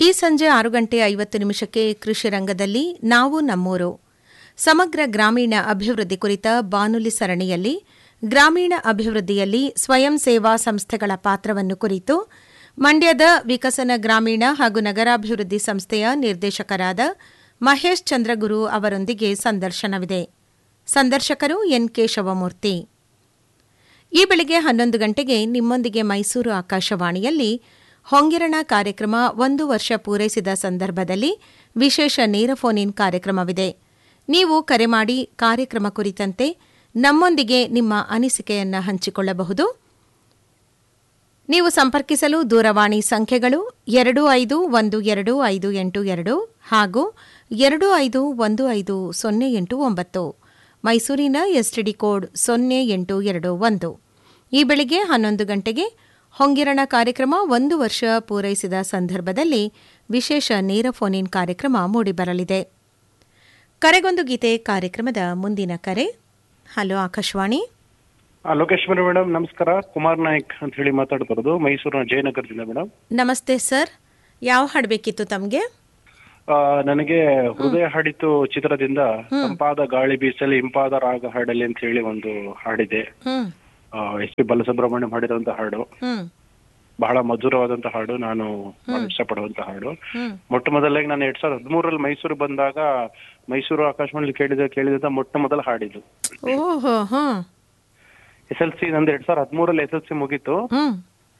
ಈ ಸಂಜೆ ಆರು ಗಂಟೆ ಐವತ್ತು ನಿಮಿಷಕ್ಕೆ ಕೃಷಿ ರಂಗದಲ್ಲಿ ನಾವು ನಮ್ಮೂರು ಸಮಗ್ರ ಗ್ರಾಮೀಣ ಅಭಿವೃದ್ಧಿ ಕುರಿತ ಬಾನುಲಿ ಸರಣಿಯಲ್ಲಿ ಗ್ರಾಮೀಣ ಅಭಿವೃದ್ಧಿಯಲ್ಲಿ ಸ್ವಯಂ ಸೇವಾ ಸಂಸ್ಥೆಗಳ ಪಾತ್ರವನ್ನು ಕುರಿತು ಮಂಡ್ಯದ ವಿಕಸನ ಗ್ರಾಮೀಣ ಹಾಗೂ ನಗರಾಭಿವೃದ್ಧಿ ಸಂಸ್ಥೆಯ ನಿರ್ದೇಶಕರಾದ ಮಹೇಶ್ ಚಂದ್ರಗುರು ಅವರೊಂದಿಗೆ ಸಂದರ್ಶನವಿದೆ ಸಂದರ್ಶಕರು ಎನ್ ಕೇಶವಮೂರ್ತಿ ಈ ಬೆಳಿಗ್ಗೆ ಹನ್ನೊಂದು ಗಂಟೆಗೆ ನಿಮ್ಮೊಂದಿಗೆ ಮೈಸೂರು ಆಕಾಶವಾಣಿಯಲ್ಲಿ ಹೊಂಗಿರಣ ಕಾರ್ಯಕ್ರಮ ಒಂದು ವರ್ಷ ಪೂರೈಸಿದ ಸಂದರ್ಭದಲ್ಲಿ ವಿಶೇಷ ನೇರ ಫೋನ್ ಇನ್ ಕಾರ್ಯಕ್ರಮವಿದೆ ನೀವು ಕರೆ ಮಾಡಿ ಕಾರ್ಯಕ್ರಮ ಕುರಿತಂತೆ ನಮ್ಮೊಂದಿಗೆ ನಿಮ್ಮ ಅನಿಸಿಕೆಯನ್ನು ಹಂಚಿಕೊಳ್ಳಬಹುದು ನೀವು ಸಂಪರ್ಕಿಸಲು ದೂರವಾಣಿ ಸಂಖ್ಯೆಗಳು ಎರಡು ಐದು ಒಂದು ಎರಡು ಐದು ಎಂಟು ಎರಡು ಹಾಗೂ ಎರಡು ಐದು ಒಂದು ಐದು ಸೊನ್ನೆ ಎಂಟು ಒಂಬತ್ತು ಮೈಸೂರಿನ ಎಸ್ಟಿಡಿ ಕೋಡ್ ಸೊನ್ನೆ ಎಂಟು ಎರಡು ಒಂದು ಈ ಬೆಳಿಗ್ಗೆ ಹನ್ನೊಂದು ಗಂಟೆಗೆ ಹೊಂಗಿರಣ ಕಾರ್ಯಕ್ರಮ ಒಂದು ವರ್ಷ ಪೂರೈಸಿದ ಸಂದರ್ಭದಲ್ಲಿ ವಿಶೇಷ ನೇರ ಫೋನ್ ಇನ್ ಕಾರ್ಯಕ್ರಮ ಮೂಡಿಬರಲಿದೆ ಕರೆಗೊಂದು ಗೀತೆ ಕಾರ್ಯಕ್ರಮದ ಮುಂದಿನ ಕರೆ ಹಲೋ ಆಕಾಶವಾಣಿ ಆ, ಲೋಕೇಶ್ವರಿ ಮೇಡಮ್ ನಮಸ್ಕಾರ ಕುಮಾರ್ ನಾಯಕ್ ಅಂತ ಹೇಳಿ ಮಾತಾಡ್ತಿರೋದು ಮೈಸೂರಿನ ಜಯನಗರದಿಂದ ಮೇಡಮ್ ನಮಸ್ತೆ ಸರ್ ಯಾವ ಹಾಡು ಬೇಕಿತ್ತು ತಮಗೆ ಆ, ನನಗೆ ಹೃದಯ ಹಾಡಿತು ಚಿತ್ರದಿಂದ ತಂಪಾದ ಗಾಳಿ ಬೀಸಲಿ ಇಂಪಾದ ರಾಗ ಹಾಡಲಿ ಅಂತ ಹೇಳಿ ಒಂದು ಹಾಡಿದೆ ಹ್ಮ್ ಎಸ್ ಪಿ ಬಾಲಸುಬ್ರಹ್ಮಣ್ಯಂ ಹಾಡಿರುವಂತ ಹಾಡು ಹ್ಮ್ ಬಹಳ ಮಧುರವಾದಂತ ಹಾಡು ನಾನು ಬಹಳ ಇಷ್ಟಪಡುವಂತ ಹಾಡು ಹ್ಮ್ ಮೊಟ್ಟ ಮೊದಲಾಗಿ ನಾನು ಎರಡ್ ಸಾವಿರದ ಹದಿಮೂರಲ್ಲಿ ಮೈಸೂರು ಬಂದಾಗ ಮೈಸೂರು ಆಕಾಶವಾಣಿ ಕೇಳಿದ ಕೇಳಿದಂತ ಮೊಟ್ಟ ಮೊದಲ ಹಾಡಿದು ಓಹೋ ಹ್ಮ್ ಎಸ್ ಎಲ್ ಸಿ ನಂದು ಎರಡ್ ಸಾವಿರದ ಹದಿಮೂರಲ್ಲಿ ಎಸ್ ಎಲ್ ಸಿ ಮುಗೀತು ಹ್ಮ್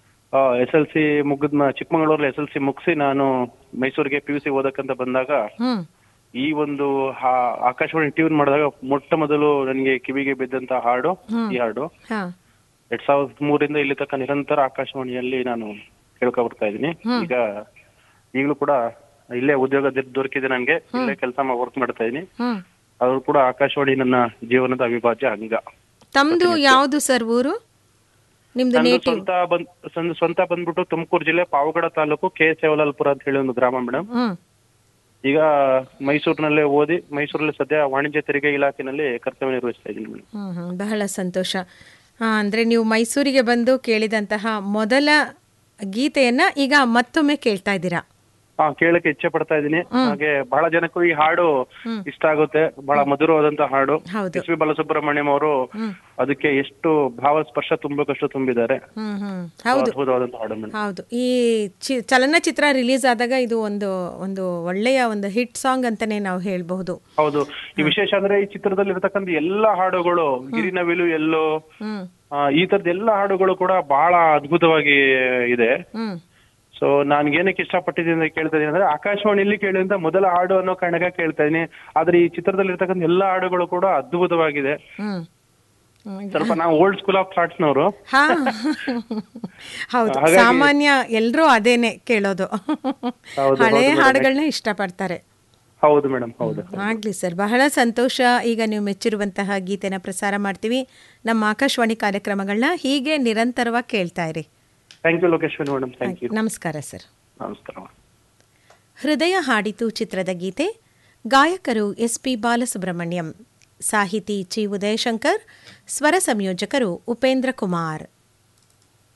ಎಸ್ ಎಲ್ ಸಿ ಮುಗಿದ್ನ ಚಿಕ್ಕಮಗಳೂರಲ್ಲಿ ಎಸ್ ಎಲ್ ಸಿ ಮುಗಿಸಿ ನಾನು ಮೈಸೂರಿಗೆ ಪಿ ಯು ಸಿ ಓದಕ್ಕಂತ ಬಂದಾಗ ಹ್ಮ್ ಈ ಒಂದು ಹಾ- ಆಕಾಶವಾಣಿ ಟ್ಯೂನ್ ಮಾಡಿದಾಗ ಮೊಟ್ಟ ಮೊದಲು ನನಗೆ ಕಿವಿಗೆ ಬಿದ್ದಂತ ಹಾಡು ಈ ಹಾಡು ಹಾ ಎರಡ್ ಸಾವಿರದ ಮೂರಿಂದ ಇಲ್ಲಿ ತನಕ ನಿರಂತರ ಆಕಾಶವಾಣಿಯಲ್ಲಿ ನಾನು ಕೇಳ್ಕೊ ಬರ್ತಾ ಇದ್ದೀನಿ ಈಗ ಈಗಲೂ ಕೂಡ ಇಲ್ಲೇ ಉದ್ಯೋಗ ದಿ- ದೊರಕಿದೆ ನನಗೆ ಇಲ್ಲೇ ಕೆಲಸ ವರ್ಕ್ ಮಾಡ್ತಾ ಇದ್ದೀನಿ ಹ್ಮ್ ಅದು ಕೂಡ ಆಕಾಶವಾಣಿ ನನ್ನ ಜೀವನದ ಅವಿಭಾಜ್ಯ ಅಂಗ ತಮ್ದು ಯಾವುದು ಸರ್ ಊರು ನಿಮ್ದು ನಂದು ನೇಟಿವ್ ಸ್ವಂತ ಬಂದ್ ನಂದು ಸ್ವಂತ ಬಂದ್ಬಿಟ್ಟು ತುಮಕೂರು ಜಿಲ್ಲೆ ಪಾವಗಡ ತಾಲೂಕು ಕೆ ಸೇವಲಾಲ್ಪುರ ಅಂತ ಹೇಳಿ ಒಂದು ಗ್ರಾಮ ಮೇಡಮ್ ಹ್ಮ್ ಈಗ ಮೈಸೂರಿನಲ್ಲೇ ಓದಿ ಮೈಸೂರಲ್ಲಿ ಸದ್ಯ ವಾಣಿಜ್ಯ ತೆರಿಗೆ ಇಲಾಖೆನಲ್ಲಿ ಕರ್ತವ್ಯ ನಿರ್ವಹಿಸ್ತಾ ಇದ್ದೀನಿ ಮೇಡಮ್ ಹ್ಮ್ ಹ್ಮ್ ಬಹಳ ಸಂತೋಷ ಆ, ಅಂದ್ರೆ ನೀವು ಮೈಸೂರಿಗೆ ಬಂದು ಕೇಳಿದಂತಹ ಮೊದಲ ಗೀತೆಯನ್ನ ಈಗ ಮತ್ತೊಮ್ಮೆ ಕೇಳ್ತಾ ಇದ್ದೀರಾ ಹಾ ಕೇಳಕ್ಕೆ ಇಚ್ಛೆ ಪಡ್ತಾ ಇದ್ದೀನಿ ಹಾಗೆ ಬಹಳ ಜನಕ್ಕೂ ಈ ಹಾಡು ಇಷ್ಟ ಆಗುತ್ತೆ ಬಹಳ ಮಧುರವಾದಂತ ಹಾಡು ಹೌದು ಎಸ್ ಪಿ ಬಾಲಸುಬ್ರಹ್ಮಣ್ಯಂ ಅವರು ಅದಕ್ಕೆ ಎಷ್ಟು ಭಾವಸ್ಪರ್ಶ ತುಂಬಬೇಕಷ್ಟು ತುಂಬಿದ್ದಾರೆ ಹ್ಮ್ ಹ್ಮ್ ಹೌದು ಅದ್ಭುತವಾದಂತ ಹಾಡು ಮೇಡಮ್ ಹೌದು ಈ ಚಿ ಚಲನಚಿತ್ರ ರಿಲೀಸ್ ಆದಾಗ ಇದು ಒಂದು ಒಂದು ಒಳ್ಳೆಯ ಒಂದು ಹಿಟ್ ಸಾಂಗ್ ಅಂತಾನೆ ನಾವು ಹೇಳ್ಬಹುದು ಹೌದು ಈ ವಿಶೇಷ ಅಂದ್ರೆ ಈ ಚಿತ್ರದಲ್ಲಿ ಇರತಕ್ಕಂತ ಎಲ್ಲಾ ಹಾಡುಗಳು ಗಿರಿನವಿಲು ಎಲ್ಲೋ ಹ್ಮ್ ಆ, ಈ ತರದ ಎಲ್ಲಾ ಹಾಡುಗಳು ಕೂಡ ಬಹಳ ಅದ್ಭುತವಾಗಿ ಇದೆ ಹ್ಮ್ ಸೊ ನಾನು ಏನಕ್ಕೆ ಇಷ್ಟಪಟ್ಟಿದ್ದೀನಿ ಅಂತ ಕೇಳ್ತಾ ಇದೀನಿ ಅಂದ್ರೆ ಆಕಾಶವಾಣಿಯಲ್ಲಿ ಕೇಳಿದಂತ ಮೊದಲ ಹಾಡು ಅನ್ನೋ ಕಾರಣಕ್ಕೆ ಕೇಳ್ತಾ ಇದೀನಿ ಆದ್ರೆ ಈ ಚಿತ್ರದಲ್ಲಿ ಇರ್ತಕ್ಕಂಥ ಎಲ್ಲಾ ಹಾಡುಗಳು ಕೂಡ ಅದ್ಭುತವಾಗಿದೆ ಹ್ಮ್ ಹ್ಮ್. ಸ್ವಲ್ಪ ನಾವು ಓಲ್ಡ್ ಸ್ಕೂಲ್ ಆಫ್ ಥಾಟ್ಸ್ ನವರು ಹಾ ಹೌದು ಸಾಮಾನ್ಯ ಎಲ್ರೂ ಅದೇನೆ ಕೇಳೋದು ಹೌದು, ಹಳೆ ಹಾಡುಗಳನ್ನ ಇಷ್ಟಪಡ್ತಾರೆ ಹೌದು ಮೇಡಮ್ ಹೌದು ಆಗ್ಲಿ ಸರ್ ಬಹಳ ಸಂತೋಷ ಈಗ ನೀವು ಮೆಚ್ಚಿರುವಂತಹ ಗೀತೆನ ಪ್ರಸಾರ ಮಾಡ್ತೀವಿ ನಮ್ಮ ಆಕಾಶವಾಣಿ ಕಾರ್ಯಕ್ರಮಗಳನ್ನ ಹೀಗೆ ನಿರಂತರವಾಗಿ ಕೇಳ್ತಾ ಇರಿ thank you Lokeshwari madam thank you ನಮಸ್ಕಾರ ಸರ್ ನಮಸ್ಕಾರ ಹೃದಯ ಹಾಡಿತು ಚಿತ್ರದ ಗೀತೆ ಗಾಯಕರು ಎಸ್ ಪಿ ಬಾಲಸುಬ್ರಹ್ಮಣ್ಯಂ ಸಾಹಿತಿ ಚಿ ಉದಯಶಂಕರ್ ಸ್ವರ ಸಂಯೋಜಕರು ಉಪೇಂದ್ರ ಕುಮಾರ್